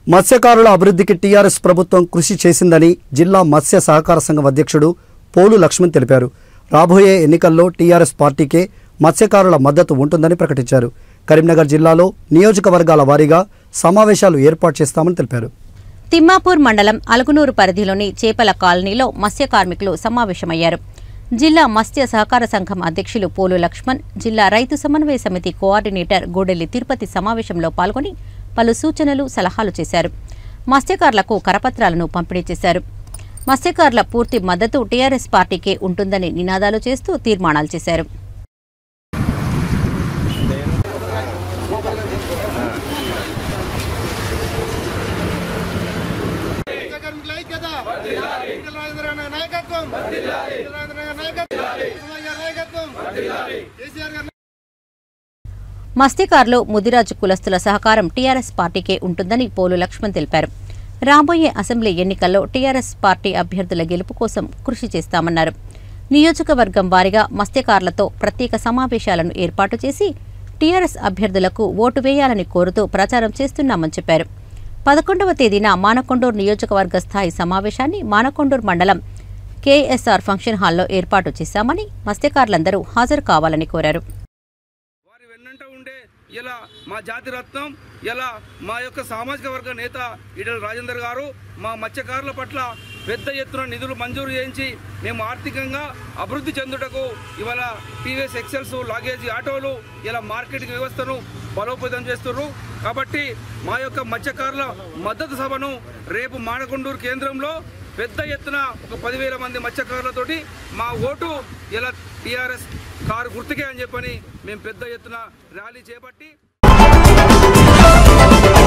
మత్స్యకారుల అభివృద్ధికి టీఆర్ఎస్ ప్రభుత్వం కృషి చేసిందని జిల్లా మత్స్య సహకార సంఘం అధ్యక్షుడు పోలు లక్ష్మణ్ తెలిపారు రాబోయే ఎన్నికల్లో టీఆర్ఎస్ పార్టీకే మత్స్యకారుల మద్దతు ఉంటుందని ప్రకటించారు కరీంనగర్ జిల్లాలో నియోజకవర్గాల వారీగా సమావేశాలు ఏర్పాటు చేస్తామని తెలిపారు తిమ్మాపూర్ మండలం అలుగునూరు పరిధిలోని చేపల కాలనీలో మత్స్య కార్మికులు సమావేశమయ్యారు జిల్లా మత్స్య సహకార సంఘం అధ్యక్షులు పోలు లక్ష్మణ్ జిల్లా రైతు సమన్వయ సమితి కోఆర్డినేటర్ గూడెల్లి తిరుపతి సమావేశంలో పాల్గొని పలు సూచనలు సలహాలు చేశారు మత్స్యకారులకు కరపత్రాలను పంపిణీ చేశారు మత్స్యకారుల పూర్తి మద్దతు టీఆర్ఎస్ పార్టీకే ఉంటుందని నినాదాలు చేస్తూ తీర్మానాలు చేశారు కార్మికుల ఐక్యత ఈటల రాజేంద్ర గారి నాయకత్వం ఈటల రాజేంద్ర గారి నాయకత్వం ఉస్మాన్ గారి నాయకత్వం కేసీఆర్ గారి మత్స్యకారులు ముదిరాజు కులస్తుల సహకారం టీఆర్ఎస్ పార్టీకే ఉంటుందని పోలు లక్ష్మణ్ తెలిపారు రాబోయే అసెంబ్లీ ఎన్నికల్లో టీఆర్ఎస్ పార్టీ అభ్యర్థుల గెలుపు కోసం కృషి చేస్తామన్నారు నియోజకవర్గం వారీగా మత్స్యకారులతో ప్రత్యేక సమావేశాలను ఏర్పాటు చేసి టీఆర్ఎస్ అభ్యర్థులకు ఓటు వేయాలని కోరుతూ ప్రచారం చేస్తున్నామని చెప్పారు పదకొండవ తేదీన మానకొండూరు నియోజకవర్గ స్థాయి సమావేశాన్ని మానకొండూరు మండలం కేఎస్ఆర్ ఫంక్షన్ హాల్లో ఏర్పాటు చేశామని మత్స్యకారులందరూ హాజరు కావాలని కోరారు వారి వెన్నంట ఉండే ఇలా మా జాతి రత్నం ఇలా మా యొక్క సామాజిక వర్గ నేత ఈటల రాజేందర్ గారు మా మత్స్యకారుల పట్ల పెద్ద ఎత్తున నిధులు మంజూరు చేయించి మేము ఆర్థికంగా అభివృద్ధి చెందుటకు ఇవాళ పీవీఎస్ ఎక్సెల్స్ లాగేజీ ఆటోలు ఇలా మార్కెటింగ్ వ్యవస్థను బలోపేతం చేస్తున్నారు కాబట్టి మా యొక్క మత్స్యకారుల మద్దతు సభను రేపు మానకొండూరు కేంద్రంలో పెద్ద ఎత్తున ఒక పదివేల మంది మత్స్యకారులతోటి మా ఓటు ఇలా టీఆర్ఎస్ కారు గుర్తుకే అని చెప్పని మేము పెద్ద ఎత్తున ర్యాలీ చేపట్టి